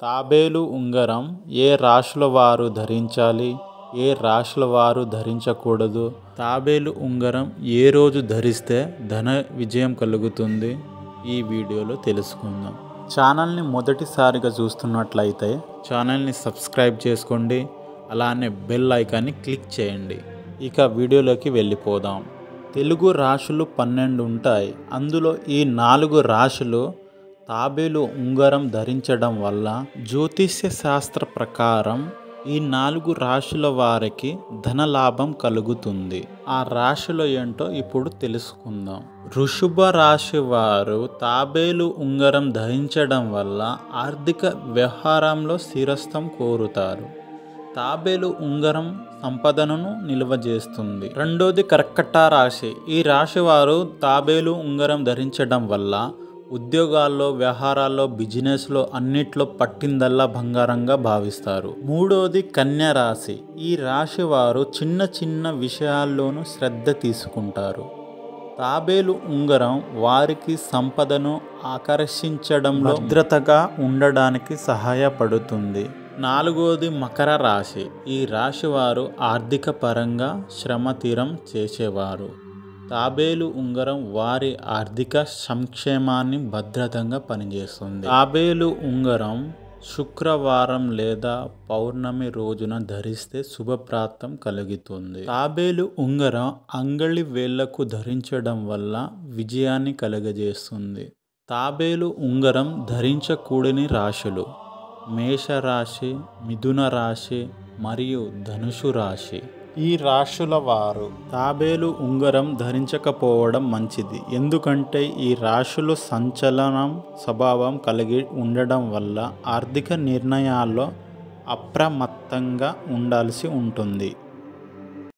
తాబేలు ఉంగరం ఏ రాశుల వారు ధరించాలి ఏ రాశుల వారు ధరించకూడదు తాబేలు ఉంగరం ఏ రోజు ధరిస్తే ధన విజయం కలుగుతుంది ఈ వీడియోలో తెలుసుకుందాం ఛానల్ని మొదటిసారిగా చూస్తున్నట్లయితే ఛానల్ని సబ్స్క్రైబ్ చేసుకోండి అలానే బెల్ ఐకాన్ని క్లిక్ చేయండి ఇక వీడియోలోకి వెళ్ళిపోదాం తెలుగు రాశులు పన్నెండు ఉంటాయి అందులో ఈ నాలుగు రాశులు తాబేలు ఉంగరం ధరించడం వల్ల జ్యోతిష్య శాస్త్ర ప్రకారం ఈ నాలుగు రాశుల వారికి ధనలాభం కలుగుతుంది ఆ రాశులు ఏంటో ఇప్పుడు తెలుసుకుందాం వృషభ రాశి వారు తాబేలు ఉంగరం ధరించడం వల్ల ఆర్థిక వ్యవహారంలో స్థిరస్థం కోరుతారు తాబేలు ఉంగరం సంపదను నిల్వ చేస్తుంది రెండోది కర్కట రాశి ఈ రాశి వారు తాబేలు ఉంగరం ధరించడం వల్ల ఉద్యోగాల్లో వ్యవహారాల్లో బిజినెస్లో అన్నిట్లో పట్టిందల్లా బంగారంగా భావిస్తారు మూడోది కన్య రాశి ఈ రాశి వారు చిన్న చిన్న విషయాల్లోనూ శ్రద్ధ తీసుకుంటారు తాబేలు ఉంగరం వారికి సంపదను ఆకర్షించడంలో భద్రతగా ఉండడానికి సహాయపడుతుంది నాలుగోది మకర రాశి ఈ రాశి వారు ఆర్థిక పరంగా శ్రమ తీరం చేసేవారు తాబేలు ఉంగరం వారి ఆర్థిక సంక్షేమాన్ని భద్రతంగా పనిచేస్తుంది తాబేలు ఉంగరం శుక్రవారం లేదా పౌర్ణమి రోజున ధరిస్తే శుభప్రాప్తం కలుగుతుంది తాబేలు ఉంగరం అంగళి వేళ్లకు ధరించడం వల్ల విజయాన్ని కలుగజేస్తుంది తాబేలు ఉంగరం ధరించకూడని రాశులు మేషరాశి మిథున రాశి మరియు ధనుసు రాశి ఈ రాశుల వారు తాబేలు ఉంగరం ధరించకపోవడం మంచిది ఎందుకంటే ఈ రాశులు సంచలనం స్వభావం కలిగి ఉండడం వల్ల ఆర్థిక నిర్ణయాల్లో అప్రమత్తంగా ఉండాల్సి ఉంటుంది